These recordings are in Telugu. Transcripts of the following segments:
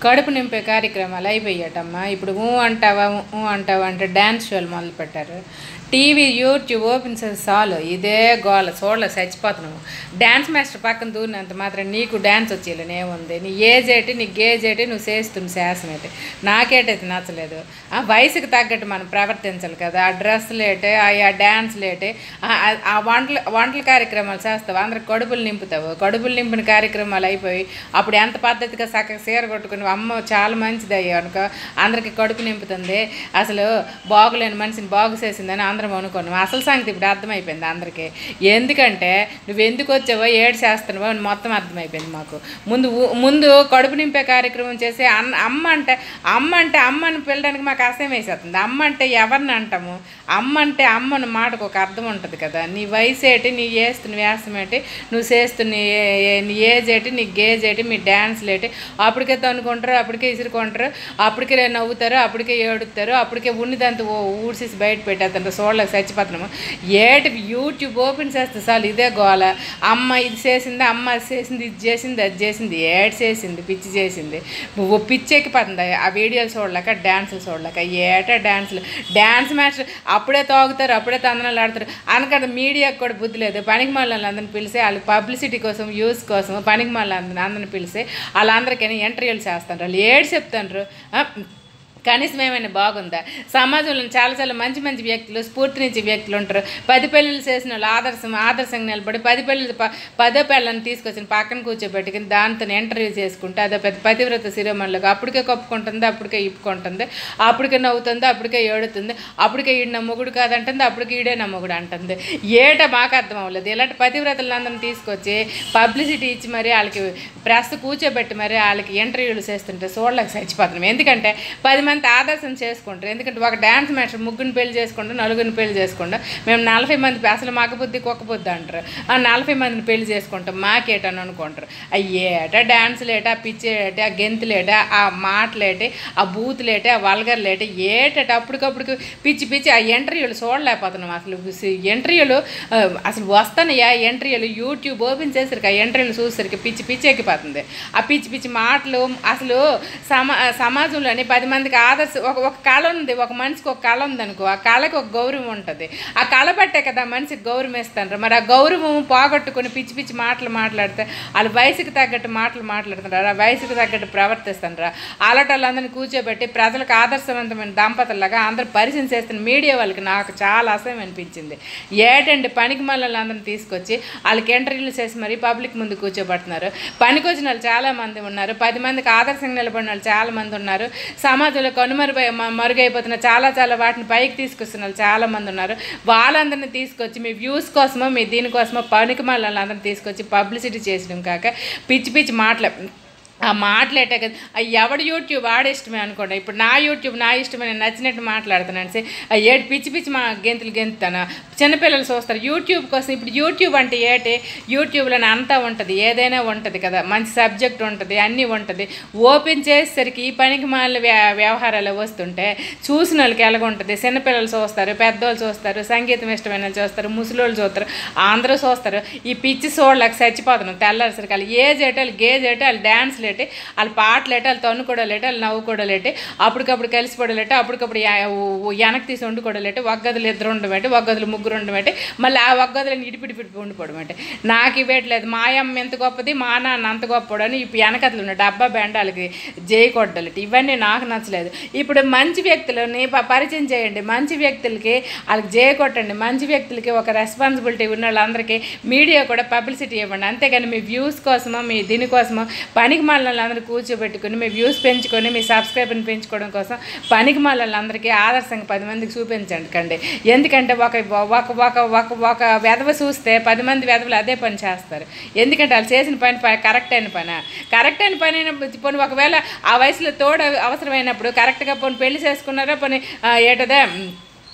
కడుపు నింపే కార్యక్రమాలు అయిపోయాటమ్మా ఇప్పుడు ఊ అంటావా ఊ అంటావా అంటే డ్యాన్స్ షోలు మొదలు పెట్టారు టీవీ యూట్యూబ్ ఓపెన్ చేసి చాలు ఇదే గోల చూడలే చచ్చిపోతున్నావు డ్యాన్స్ మాస్టర్ పక్కన దూరినంత మాత్రం నీకు డ్యాన్స్ వచ్చేయాలని ఏముంది నీ ఏజ్ ఏంటి నీ గేజ్ ఏంటి నువ్వు చేస్తున్న శాసనం ఏంటి నాకేటైతే నచ్చలేదు ఆ వయసుకు తగ్గట్టు మనం ప్రవర్తించాలి కదా ఆ డ్రెస్సులు ఏంటి ఆ డ్యాన్స్లు ఏంటి ఆ- ఆ- ఆ వంటలు వంటల కార్యక్రమాలు చేస్తావు అందరికి కడుపులు నింపుతావు కడుపులు నింపిన కార్యక్రమాలు అయిపోయి అప్పుడు ఎంత పద్ధతిగా చక్కగా చీర కొట్టుకుని అమ్మ చాలా మంచిది అయ్యా అనుకో అందరికి కడుపు నింపుతుంది అసలు బాగులేని మనిషిని బాగు చేసిందని అందరం అనుకున్నాం అసలు సంగతి ఇప్పుడు అర్థమైపోయింది అందరికీ ఎందుకంటే నువ్వు ఎందుకు వచ్చావో ఏడు చేస్తున్నావో అని మొత్తం అర్థమైపోయింది మాకు ముందు ఊ- ముందు కడుపు నింపే కార్యక్రమం చేసి అన్న అమ్మ అంటే అమ్మ అంటే అమ్మని పిల్లడానికి మాకు అసహ్యం వేసేస్తుంది అమ్మ అంటే ఎవరిని అంటాము అమ్మ అంటే అమ్మని మాటకు ఒక అర్థం ఉంటుంది కదా నీ వయసు ఏంటి నీ వేస్తున్న వ్యాసం ఏంటి నువ్వు చేస్తున్న ఏ- ఏ- నీ ఏజ్ ఏంటి నీ గేజ్ ఏంటి మీ డ్యాన్స్లు ఏంటి అప్పటికే తనుకుంటారు అప్పటికే ఇసురుకుంటారు అప్పటికే నవ్వుతారు అప్పటికే ఏడుతారు అప్పటికే ఉన్నదంతా ఓ ఊడ్చేసి బయట పెట్టేస్తారు సోళ్ళకి చచ్చిపోతున్నాము ఏటి యూట్యూబ్ ఓపెన్ చేస్తే చాలు ఇదే గోల అమ్మ ఇది చేసింది అమ్మ అది చేసింది ఇది చేసింది అది చేసింది ఏడ్ చేసింది పిచ్చి చేసింది ఓ పిచ్చి ఎక్కిపోతుంది ఆ వీడియోలు చూడలేక డ్యాన్సులు చూడలేక ఏటా డ్యాన్సులు డ్యాన్స్ మాస్టర్ అప్పుడే తాగుతారు అప్పుడే తందనాలు ఆడతారు అనకడ మీడియాకి కూడా బుద్ధి లేదు పనికి మళ్ళీ అందరిని పిలిచి వాళ్ళు పబ్లిసిటీ కోసం యూస్ కోసం పనికి మళ్ళీ అందరిని అందరిని పిలిచి వాళ్ళందరికీ ఇంటర్వ్యూలు చేస్తారు వాళ్ళు ఏడు చెప్తాండ్రు ఆ, కనీసం ఏమైనా బాగుందా సమాజంలో చాలా చాలా మంచి మంచి వ్యక్తులు స్ఫూర్తినిచ్చే వ్యక్తులు ఉంటారు పది పెళ్ళిళ్ళు చేసిన వాళ్ళు ఆదర్శం ఆదర్శంగా నిలబడి పది పెళ్ళిళ్ళు ప పదో పెళ్ళని తీసుకొచ్చిన పక్కన కూర్చోబెట్టుకుని దాంతో ఇంటర్వ్యూ చేసుకుంటే అదో పెద్ద పతివ్రత శిరోమణులకు అప్పటికే కప్పుకుంటుంది అప్పటికే ఇప్పుకుంటుంది అప్పటికే నవ్వుతుంది అప్పటికే ఏడుతుంది అప్పటికే ఈడు నా మొగుడు కాదంటుంది అప్పటికి ఈడే నా మొగుడు అంటుంది ఏట మాకు అర్థం అవ్వలేదు ఇలాంటి పతివ్రతలందరిని తీసుకొచ్చి పబ్లిసిటీ ఇచ్చి మరి వాళ్ళకి ప్రెస్ కూర్చోబెట్టి మరి వాళ్ళకి ఇంటర్వ్యూలు చేస్తుంటే చూడలేక చచ్చిపోతున్నాం ఎందుకంటే పది మంది ఆదర్శం చేసుకుంటారు ఎందుకంటే ఒక డ్యాన్స్ మాస్టర్ ముగ్గురిని పెళ్లి చేసుకుంటాం నలుగురిని పెళ్లి చేసుకుంటాం మేము నలభై మంది అసలు మగ బుద్ధి కుక్క బుద్ధి అంటారు ఆ నలభై మందిని పెళ్లి చేసుకుంటాం మాకేటని అనుకుంటారు అయ్యేట డాన్సులేట ఆ పిచ్చేట ఆ గెంతులేట ఆ మాటలేటి ఆ బూతులేట ఆ వల్గర్లేట ఏటట అప్పటికప్పుడు పిచ్చి పిచ్చి ఆ ఇంటర్వ్యూలు చూడలేకపోతున్నాం అసలు ఇంటర్వ్యూలు ఆ, అసలు వస్తానయ్యా ఇంటర్వ్యూలు యూట్యూబ్ ఓపెన్ చేసరికి ఆ ఇంటర్వ్యూలు చూసేసరికి పిచ్చి పిచ్చి ఎక్కిపోతుంది ఆ పిచ్చి పిచ్చి మాటలు అసలు సమా సమాజంలోని పది మందికి ఆదర్శ ఒక ఒక కళ ఉంది ఒక మనిషికి ఒక కళ ఉంది అనుకో ఆ కళకి ఒక గౌరవం ఉంటుంది ఆ కళ పట్టే కదా మనిషికి గౌరవం ఇస్తారు మరి ఆ గౌరవం పోగొట్టుకుని పిచ్చి పిచ్చి మాటలు మాట్లాడితే వాళ్ళ వయసుకి తగ్గట్టు మాటలు మాట్లాడుతున్నారు ఆ వయసుకి తగ్గట్టు ప్రవర్తిస్తుంటారా అలాంటి కూర్చోబెట్టి ప్రజలకు ఆదర్శవంతమైన దంపతులాగా అందరూ పరిచయం చేస్తున్న మీడియా వాళ్ళకి నాకు చాలా అసహ్యం అనిపించింది ఏటండి పనికి మళ్ళీ అందరిని తీసుకొచ్చి వాళ్ళకి ఇంటర్వ్యూలు చేసి మరి పబ్లిక్ ముందు కూర్చోబెడుతున్నారు పనికి వచ్చిన వాళ్ళు చాలా మంది ఉన్నారు పది మందికి ఆదర్శంగా నిలబడిన వాళ్ళు చాలా మంది ఉన్నారు సమాజంలో కనుమరుగై మ- మరుగైపోతున్న చాలా చాలా వాటిని పైకి తీసుకొస్తున్న వాళ్ళు చాలా మంది ఉన్నారు వాళ్ళందరినీ తీసుకొచ్చి మీ వ్యూస్ కోసమో మీ దీనికోసమో పనికి మళ్ళీ అందరిని తీసుకొచ్చి పబ్లిసిటీ చేసడం కాక పిచ్చి పిచ్చి మాటలు ఆ మాటలేటే కదా ఆ ఎవడు యూట్యూబ్ ఆడ ఇష్టమే అనుకోండి ఇప్పుడు నా యూట్యూబ్ నా ఇష్టమే నేను నచ్చినట్టు మాట్లాడుతున్నాను సే ఆ ఏడు పిచ్చి పిచ్చి మా గెంతులు గెంతుతాను చిన్నపిల్లలు చూస్తారు యూట్యూబ్ కోసం ఇప్పుడు యూట్యూబ్ అంటే ఏంటి యూట్యూబ్లో అంతా ఉంటుంది ఏదైనా ఉంటుంది కదా మంచి సబ్జెక్ట్ ఉంటుంది అన్నీ ఉంటుంది ఓపెన్ చేసేసరికి ఈ పనికి మాల వ్యవహారాలు వస్తుంటే చూసిన వాళ్ళకి ఎలాగ ఉంటుంది చిన్నపిల్లలు చూస్తారు పెద్దోళ్ళు చూస్తారు సంగీతం ఇష్టమైన వాళ్ళు చూస్తారు ముసలోళ్ళు చూస్తారు అందరూ చూస్తారు ఈ పిచ్చి చూడలేక చచ్చిపోతున్నాం తెల్లారిసరికి వాళ్ళు ఏజ్ ఏటి వాళ్ళు గేజ్ ఏటి వాళ్ళు డ్యాన్స్ లేటి వాళ్ళు పాటలు ఏటి వాళ్ళు తన్నుకోవడాలేటి వాళ్ళు నవ్వుకోవడాలేటి అప్పటికప్పుడు కలిసిపోవడాలేటి అప్పటికప్పుడు యా- ఊ- ఊ- వెనక్కి తీసి వండుకోవడాలేటి ఒగ్గదులు ఇద్దరు ఉండబెట్టి ఒగ్గదులు ముగ్గురు ఉండబెట్టి మళ్ళీ ఆ ఒగ్గదులను ఇడిపిడిపిడి ఉండిపోవడం అంటే నాకు ఇవేట్లేదు మా అమ్మ ఎంత గొప్పది మా నాన్న అంత గొప్పడు అని ఇప్పుడు వెనకతలు ఉన్నాయి డబ్బా బెండాలకి జై కొడ్డలటి ఇవన్నీ నాకు నచ్చలేదు ఇప్పుడు మంచి వ్యక్తులని ప- పరిచయం చేయండి మంచి వ్యక్తులకి వాళ్ళకి జయ కొట్టండి మంచి వ్యక్తులకి ఒక రెస్పాన్సిబిలిటీ ఉన్న వాళ్ళందరికీ మీడియా కూడా పబ్లిసిటీ ఇవ్వండి అంతేగాని మీ వ్యూస్ కోసమో మీ దీనికోసమో పనికి మళ్ళీ కూర్చోబెట్టుకుని మీ వ్యూస్ పెంచుకొని మీ సబ్స్క్రైబర్ని పెంచుకోవడం కోసం పనికి మళ్ళీ ఆదర్శంగా పది మందికి చూపించండి కండి ఎందుకంటే ఒక ఒక ఒక ఒక ఒక వెధవ చూస్తే పది మంది వెధవలు అదే పని చేస్తారు ఎందుకంటే వాళ్ళు చేసిన పని ప- కరెక్ట్ అయిన పని కరెక్ట్ అయిన పని అయినప్పుడు పోనీ ఒకవేళ ఆ వయసులో తోడు అవసరమైనప్పుడు కరెక్ట్గా పోనీ పెళ్లి చేసుకున్నారా పోనీ ఆ, ఏటదే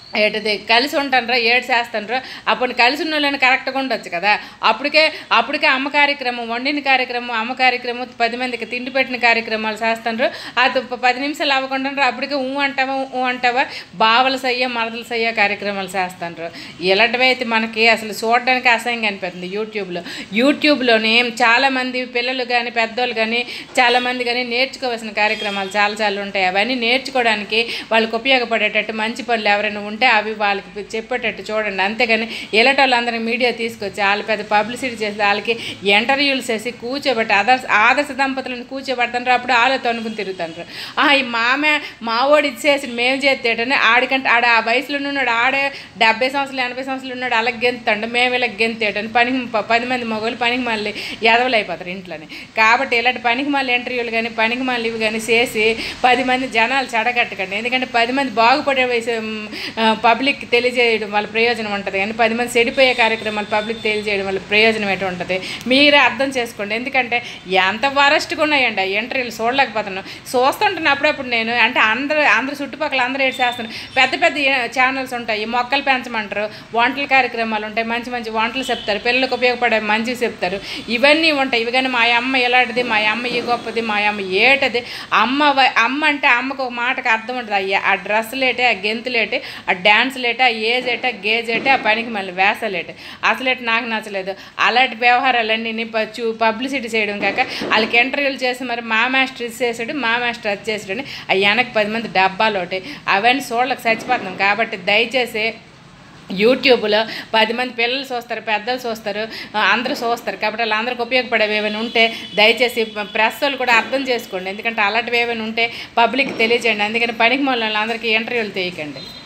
ఏటది కలిసి ఉంటానరా ఏడు చేస్తానరా అప్పుడు కలిసి ఉన్న వాళ్ళని కరెక్ట్గా ఉండొచ్చు కదా అప్పటికే అప్పటికే అమ్మ కార్యక్రమం వండిన కార్యక్రమం అమ్మ కార్యక్రమం పది మందికి తిండి పెట్టిన కార్యక్రమాలు చేస్తాను అది ప- పది నిమిషాలు అవ్వకుండా అప్పటికే ఊ అంటావా ఊ అంటావా బావలు సయ్య మరదలు సయ్య కార్యక్రమాలు చేస్తాను ఇలాంటివి అయితే మనకి అసలు చూడడానికి అసహ్యంగా అనిపిస్తుంది యూట్యూబ్లో యూట్యూబ్లోని చాలామంది పిల్లలు కానీ పెద్దోళ్ళు కానీ చాలామంది కానీ నేర్చుకోవాల్సిన కార్యక్రమాలు చాలా చాలా ఉంటాయి అవన్నీ నేర్చుకోవడానికి వాళ్ళకి ఉపయోగపడేటట్టు మంచి పనులు ఎవరైనా ఉంటే అవి వాళ్ళకి చెప్పేటట్టు చూడండి అంతేగాని ఇలాంటి వాళ్ళందరినీ మీడియా తీసుకొచ్చి వాళ్ళు పెద్ద పబ్లిసిటీ చేసి వాళ్ళకి ఇంటర్వ్యూలు చేసి కూర్చోబెట్టి ఆదర్శ ఆదర్శ దంపతులను కూర్చోబెడతారు అప్పుడు వాళ్ళతో అనుకుని తిరుగుతారు ఆ, ఈ మామే మావోడు ఇచ్చేసి మేము చేస్తేటని ఆడికంటే ఆడ ఆ వయసులో ఉన్నాడు ఆడే డెబ్బై సంవత్సరాలు ఎనభై సంవత్సరాలు ఉన్నాడు అలా గెంతాడు మేము ఇలా గెంతేటని పనికి ప- పది మంది మగవాళ్ళు పనికి మళ్ళీ ఎదవలు అయిపోతారు ఇంట్లోనే కాబట్టి ఇలాంటి పనికి మళ్ళీ ఇంటర్వ్యూలు కానీ పనికి మళ్ళీ ఇవి కానీ చేసి పది మంది జనాలు చెడగట్టకండి ఎందుకంటే పది మంది బాగుపడే వయసు పబ్లిక్ తెలియజేయడం వల్ల ప్రయోజనం ఉంటుంది కానీ పది మంది చెడిపోయే కార్యక్రమాలు పబ్లిక్ తెలియజేయడం వల్ల ప్రయోజనం ఏంటి ఉంటుంది మీరే అర్థం చేసుకోండి ఎందుకంటే ఎంత వరస్ట్గా ఉన్నాయండి ఆ ఇంటర్వ్యూలు చూడలేకపోతున్నాను చూస్తుంటాను అప్పుడప్పుడు నేను అంటే అందరూ అందరు చుట్టుపక్కల అందరూ ఏడు చేస్తున్నారు పెద్ద పెద్ద ఛానల్స్ ఉంటాయి మొక్కలు పెంచమంటారు వంటల కార్యక్రమాలు ఉంటాయి మంచి మంచి వంటలు చెప్తారు పిల్లలకు ఉపయోగపడే మంచివి చెప్తారు ఇవన్నీ ఉంటాయి ఇవి కానీ మా అమ్మ ఎలాంటిది మా అమ్మ ఈ గొప్పది మా అమ్మ ఏటది అమ్మ వ- అమ్మ అంటే అమ్మకు ఒక మాటకు అర్థం ఉంటుంది అయ్యా ఆ డ్రెస్సులేటే ఆ గెంతులేటే ఆ డ్యాన్స్లేటే ఆ ఏజ్ ఏటే గేజ్ ఏటే ఆ పనికి మళ్ళీ వేసలేటే అసలేటి నాకు నచ్చలేదు అలాంటి వ్యవహారాలన్నీ చూ పబ్లిసిటీ చేయడం కాక వాళ్ళకి ఇంటర్వ్యూలు చేసి మరి మా మాస్టర్ ఇది చేసాడు మా మాస్టర్ అది చేసాడు ఆ వెనక్కి పది మంది డబ్బాలు ఒకటి అవన్నీ చూడలేక చచ్చిపోతున్నాం కాబట్టి దయచేసి యూట్యూబ్లో పది మంది పిల్లలు చూస్తారు పెద్దలు చూస్తారు ఆ, అందరూ చూస్తారు కాబట్టి వాళ్ళందరికీ ఉపయోగపడేవి ఏమైనా ఉంటే దయచేసి ప్రెస్ వాళ్ళు కూడా అర్థం చేసుకోండి ఎందుకంటే అలాంటివి ఏమైనా ఉంటే పబ్లిక్ తెలియజేయండి అందుకని పనికి మొన్న వాళ్ళందరికీ ఇంటర్వ్యూలు తీయకండి